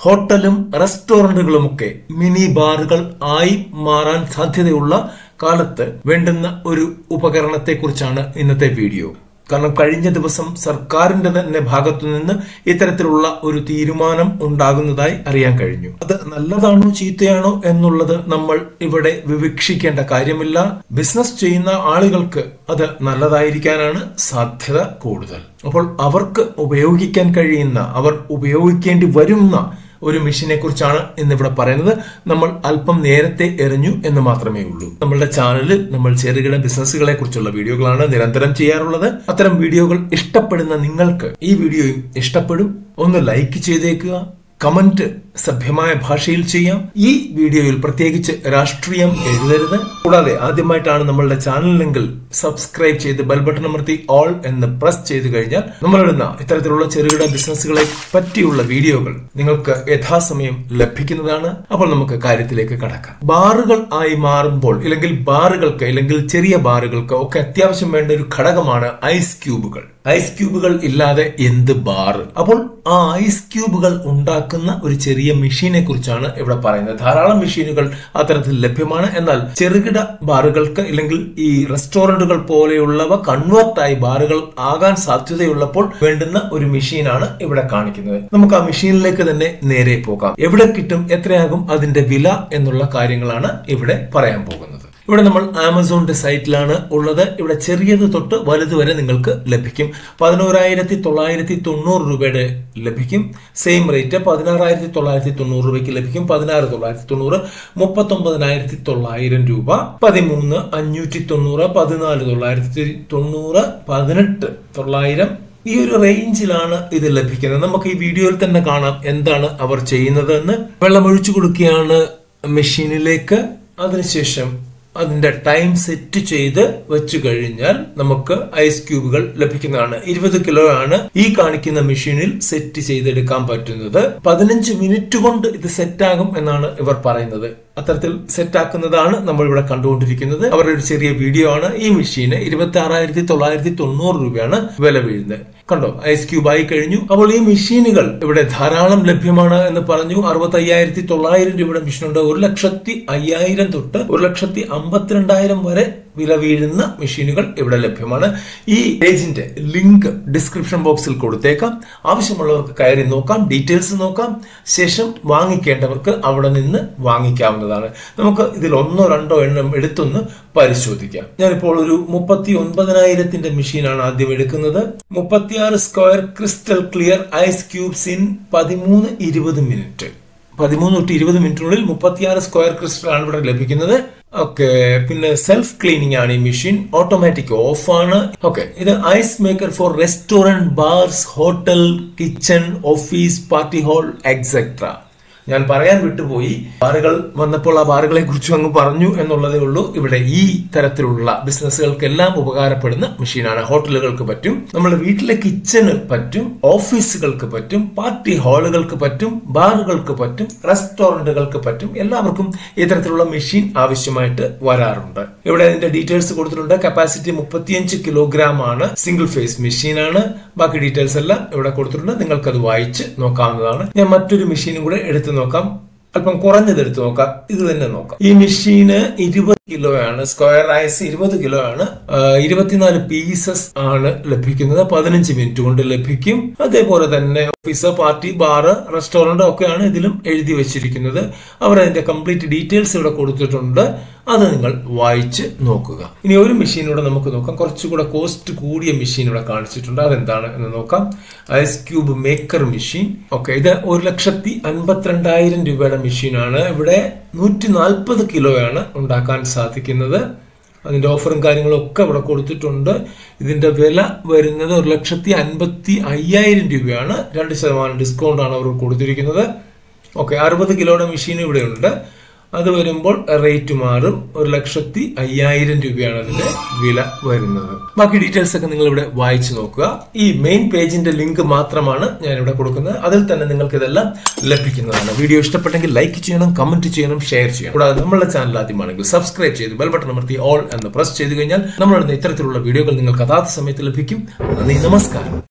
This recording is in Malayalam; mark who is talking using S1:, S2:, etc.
S1: ഹോട്ടലും റെസ്റ്റോറന്റുകളുമൊക്കെ മിനി ബാറുകൾ ആയി മാറാൻ സാധ്യതയുള്ള കാലത്ത് വേണ്ടുന്ന ഒരു ഉപകരണത്തെക്കുറിച്ചാണ് ഇന്നത്തെ വീഡിയോ കാരണം കഴിഞ്ഞ ദിവസം സർക്കാരിന്റെ തന്നെ ഭാഗത്തു നിന്ന് ഇത്തരത്തിലുള്ള ഒരു തീരുമാനം ഉണ്ടാകുന്നതായി അറിയാൻ കഴിഞ്ഞു അത് നല്ലതാണോ ചീത്തയാണോ എന്നുള്ളത് നമ്മൾ ഇവിടെ വിവക്ഷിക്കേണ്ട കാര്യമില്ല ബിസിനസ് ചെയ്യുന്ന ആളുകൾക്ക് അത് നല്ലതായിരിക്കാനാണ് സാധ്യത കൂടുതൽ അപ്പോൾ അവർക്ക് ഉപയോഗിക്കാൻ കഴിയുന്ന അവർ ഉപയോഗിക്കേണ്ടി വരുന്ന ഒരു മെഷീനെ കുറിച്ചാണ് ഇന്നിവിടെ പറയുന്നത് നമ്മൾ അല്പം നേരത്തെ എറിഞ്ഞു എന്ന് മാത്രമേ ഉള്ളൂ നമ്മളുടെ ചാനലിൽ നമ്മൾ ചെറുകിട ബിസിനസ്സുകളെ കുറിച്ചുള്ള വീഡിയോകളാണ് നിരന്തരം ചെയ്യാറുള്ളത് അത്തരം വീഡിയോകൾ ഇഷ്ടപ്പെടുന്ന നിങ്ങൾക്ക് ഈ വീഡിയോയും ഇഷ്ടപ്പെടും ഒന്ന് ലൈക്ക് ചെയ്തേക്കുക കമന്റ് സഭ്യമായ ഭാഷയിൽ ചെയ്യാം ഈ വീഡിയോയിൽ പ്രത്യേകിച്ച് രാഷ്ട്രീയം എഴുതരുത് കൂടാതെ ആദ്യമായിട്ടാണ് നമ്മളുടെ ചാനലിലെങ്കിൽ സബ്സ്ക്രൈബ് ചെയ്ത് ബെൽ ബട്ടൺ അമർത്തി ഓൾ എന്ന് പ്രസ് ചെയ്തു കഴിഞ്ഞാൽ നമ്മളിടുന്ന ഇത്തരത്തിലുള്ള ചെറുകിട ബിസിനസ്സുകളെ പറ്റിയുള്ള വീഡിയോകൾ നിങ്ങൾക്ക് യഥാസമയം ലഭിക്കുന്നതാണ് അപ്പോൾ നമുക്ക് കാര്യത്തിലേക്ക് കടക്കാം ബാറുകൾ ആയി മാറുമ്പോൾ ഇല്ലെങ്കിൽ ബാറുകൾക്ക് ഇല്ലെങ്കിൽ ചെറിയ ബാറുകൾക്ക് ഒക്കെ അത്യാവശ്യം വേണ്ട ഒരു ഘടകമാണ് ഐസ് ക്യൂബുകൾ ഐസ് ക്യൂബുകൾ ഇല്ലാതെ എന്ത് ബാർ അപ്പോൾ ആ ഐസ് ക്യൂബുകൾ ഉണ്ടാക്കുന്ന ഒരു ചെറിയ മെഷീനെ കുറിച്ചാണ് ഇവിടെ പറയുന്നത് ധാരാളം മെഷീനുകൾ അത്തരത്തിൽ ലഭ്യമാണ് എന്നാൽ ചെറുകിട ബാറുകൾക്ക് ഇല്ലെങ്കിൽ ഈ റെസ്റ്റോറന്റുകൾ പോലെയുള്ളവ കൺവേർട്ടായി ബാറുകൾ ആകാൻ സാധ്യതയുള്ളപ്പോൾ വേണ്ടുന്ന ഒരു മെഷീനാണ് ഇവിടെ കാണിക്കുന്നത് നമുക്ക് ആ മെഷീനിലേക്ക് തന്നെ നേരെ പോകാം എവിടെ കിട്ടും എത്രയാകും അതിന്റെ വില എന്നുള്ള കാര്യങ്ങളാണ് ഇവിടെ പറയാൻ പോകുന്നത് ഇവിടെ നമ്മൾ ആമസോണിന്റെ സൈറ്റിലാണ് ഉള്ളത് ഇവിടെ ചെറിയത് തൊട്ട് വലുത് വരെ നിങ്ങൾക്ക് ലഭിക്കും പതിനോരായിരത്തി തൊള്ളായിരത്തി തൊണ്ണൂറ് രൂപയുടെ ലഭിക്കും സെയിം റേറ്റ് പതിനാറായിരത്തി തൊള്ളായിരത്തി തൊണ്ണൂറ് രൂപയ്ക്ക് ലഭിക്കും പതിനാറ് തൊള്ളായിരത്തി തൊണ്ണൂറ് മുപ്പത്തൊമ്പതിനായിരത്തി തൊള്ളായിരം രൂപ പതിമൂന്ന് അഞ്ഞൂറ്റി തൊണ്ണൂറ് പതിനാല് തൊള്ളായിരത്തി തൊണ്ണൂറ് പതിനെട്ട് തൊള്ളായിരം ഈ ഒരു റേഞ്ചിലാണ് ഇത് ലഭിക്കുന്നത് നമുക്ക് ഈ വീഡിയോയിൽ തന്നെ കാണാം എന്താണ് അവർ ചെയ്യുന്നത് എന്ന് വെള്ളം ഒഴിച്ചു കൊടുക്കുകയാണ് മെഷീനിലേക്ക് അതിനുശേഷം അതിന്റെ ടൈം സെറ്റ് ചെയ്ത് വെച്ചു കഴിഞ്ഞാൽ നമുക്ക് ഐസ് ക്യൂബുകൾ ലഭിക്കുന്നതാണ് ഇരുപത് കിലോ ആണ് ഈ കാണിക്കുന്ന മെഷീനിൽ സെറ്റ് ചെയ്തെടുക്കാൻ പറ്റുന്നത് പതിനഞ്ച് മിനിറ്റ് കൊണ്ട് ഇത് സെറ്റാകും എന്നാണ് ഇവർ പറയുന്നത് അത്തരത്തിൽ സെറ്റ് ആക്കുന്നതാണ് നമ്മൾ ഇവിടെ കണ്ടുകൊണ്ടിരിക്കുന്നത് അവരുടെ ഒരു ചെറിയ വീഡിയോ ആണ് ഈ മെഷീന് ഇരുപത്തി ആറായിരത്തി തൊള്ളായിരത്തി തൊണ്ണൂറ് രൂപയാണ് വില വീഴുന്നത് കണ്ടോ ഐസ് ക്യൂബ് ആയി കഴിഞ്ഞു അപ്പോൾ ഈ മെഷീനുകൾ ഇവിടെ ധാരാളം ലഭ്യമാണ് എന്ന് പറഞ്ഞു അറുപത്തി അയ്യായിരത്തി തൊള്ളായിരം രൂപയുടെ മെഷീൻ ഉണ്ട് ഒരു ലക്ഷത്തി അയ്യായിരം തൊട്ട് ഒരു ലക്ഷത്തി അമ്പത്തിരണ്ടായിരം വരെ വില വീഴുന്ന മെഷീനുകൾ ഇവിടെ ലഭ്യമാണ് ഈ പേജിന്റെ ലിങ്ക് ഡിസ്ക്രിപ്ഷൻ ബോക്സിൽ കൊടുത്തേക്കാം ആവശ്യമുള്ളവർക്ക് കയറി നോക്കാം ഡീറ്റെയിൽസ് നോക്കാം ശേഷം വാങ്ങിക്കേണ്ടവർക്ക് അവിടെ നിന്ന് വാങ്ങിക്കാവുന്നതാണ് നമുക്ക് ഇതിൽ ഒന്നോ രണ്ടോ എണ്ണം എടുത്തൊന്ന് പരിശോധിക്കാം ഞാനിപ്പോൾ ഒരു മുപ്പത്തി ഒൻപതിനായിരത്തിന്റെ മെഷീനാണ് ആദ്യം എടുക്കുന്നത് മുപ്പത്തിയാറ് square crystal clear ice cubes in പതിമൂന്ന് ഇരുപത് മിനിറ്റ് പതിമൂന്ന് തൊട്ട് ഇരുപത് മിനിറ്റിനുള്ളിൽ മുപ്പത്തിയാറ് സ്ക്വയർ ക്രിസ്റ്റൽ ആണ് ഇവിടെ ലഭിക്കുന്നത് ഓക്കെ പിന്നെ സെൽഫ് ക്ലീനിങ് ആണ് ഈ മെഷീൻ ഓട്ടോമാറ്റിക് ഓഫ് ആണ് ഓക്കെ ഇത് ice maker for restaurant bars hotel kitchen office party hall etcetera ഞാൻ പറയാൻ വിട്ടുപോയി ബാറുകൾ വന്നപ്പോൾ ആ ബാറുകളെ കുറിച്ചും അങ്ങ് പറഞ്ഞു എന്നുള്ളതേ ഉള്ളൂ ഇവിടെ ഈ തരത്തിലുള്ള ബിസിനസ്സുകൾക്കെല്ലാം ഉപകാരപ്പെടുന്ന മെഷീനാണ് ഹോട്ടലുകൾക്ക് പറ്റും നമ്മുടെ വീട്ടിലെ കിച്ചന് പറ്റും ഓഫീസുകൾക്ക് പറ്റും പാർട്ടി ഹാളുകൾക്ക് പറ്റും ബാറുകൾക്ക് പറ്റും റെസ്റ്റോറന്റുകൾക്ക് പറ്റും എല്ലാവർക്കും ഇത്തരത്തിലുള്ള മെഷീൻ ആവശ്യമായിട്ട് വരാറുണ്ട് ഇവിടെ അതിന്റെ ഡീറ്റെയിൽസ് കൊടുത്തിട്ടുണ്ട് കപ്പാസിറ്റി മുപ്പത്തിയഞ്ച് കിലോഗ്രാം ആണ് സിംഗിൾ ഫേസ് മെഷീനാണ് ബാക്കി ഡീറ്റെയിൽസ് എല്ലാം ഇവിടെ കൊടുത്തിട്ടുണ്ട് നിങ്ങൾക്ക് അത് വായിച്ച് നോക്കാവുന്നതാണ് ഞാൻ മറ്റൊരു മെഷീനും കൂടെ എടുത്തു നോക്കാം അല്പം കുറഞ്ഞത് എടുത്തു നോക്കാം ഇത് തന്നെ നോക്കാം ഈ മെഷീന് ഇരുപത് കിലോ ആണ് സ്ക്വയർ ഐസ് ഇരുപത് കിലോ ആണ് ഇരുപത്തിനാല് പീസസ് ആണ് ലഭിക്കുന്നത് പതിനഞ്ച് മിനിറ്റ് കൊണ്ട് ലഭിക്കും അതേപോലെ തന്നെ ഓഫീസ് പാർട്ടി ബാറ് റെസ്റ്റോറന്റ് ഒക്കെയാണ് ഇതിലും എഴുതി വെച്ചിരിക്കുന്നത് അവർ അതിന്റെ കംപ്ലീറ്റ് ഡീറ്റെയിൽസ് ഇവിടെ കൊടുത്തിട്ടുണ്ട് അത് നിങ്ങൾ വായിച്ച് നോക്കുക ഇനി ഒരു മെഷീൻ ഇവിടെ നമുക്ക് നോക്കാം കുറച്ചുകൂടെ കോസ്റ്റ് കൂടിയ മെഷീൻ ഇവിടെ കാണിച്ചിട്ടുണ്ട് അതെന്താണ് എന്ന് നോക്കാം ice cube maker machine okay ഇത് ഒരു ലക്ഷത്തി അൻപത്തിരണ്ടായിരം രൂപയുടെ മെഷീനാണ് ഇവിടെ നൂറ്റി നാൽപ്പത് കിലോയാണ് ഉണ്ടാക്കാൻ സാധിക്കുന്നത് അതിന്റെ ഓഫറും കാര്യങ്ങളും ഒക്കെ ഇവിടെ കൊടുത്തിട്ടുണ്ട് ഇതിന്റെ വില വരുന്നത് ഒരു ലക്ഷത്തി അൻപത്തി അയ്യായിരം രൂപയാണ് രണ്ട് ശതമാനം ഡിസ്കൗണ്ട് ആണ് അവർ കൊടുത്തിരിക്കുന്നത് ഓക്കെ അറുപത് കിലോയുടെ മെഷീൻ ഇവിടെ ഉണ്ട് അത് വരുമ്പോൾ റേറ്റ് മാറും ഒരു ലക്ഷത്തി അയ്യായിരം രൂപയാണ് അതിന്റെ വില വരുന്നത് ബാക്കി ഡീറ്റെയിൽസ് ഒക്കെ നിങ്ങൾ ഇവിടെ വായിച്ചു നോക്കുക ഈ മെയിൻ പേജിന്റെ ലിങ്ക് മാത്രമാണ് ഞാൻ ഇവിടെ കൊടുക്കുന്നത് അതിൽ തന്നെ നിങ്ങൾക്ക് ഇതെല്ലാം ലഭിക്കുന്നതാണ് വീഡിയോ ഇഷ്ടപ്പെട്ടെങ്കിൽ ലൈക്ക് ചെയ്യണം കമന്റ് ചെയ്യണം ഷെയർ ചെയ്യണം കൂടാതെ നമ്മളുടെ ചാനൽ ആദ്യമാണെങ്കിൽ സബ്സ്ക്രൈബ് ചെയ്ത് ബെൽ ബട്ടൺ അമർത്തി ഓൾ എന്ന് പ്രസ് ചെയ്ത് കഴിഞ്ഞാൽ നമ്മളിടുന്ന ഇത്തരത്തിലുള്ള വീഡിയോകൾ നിങ്ങൾക്ക് അതാത് സമയത്ത് ലഭിക്കും നന്ദി നമസ്കാരം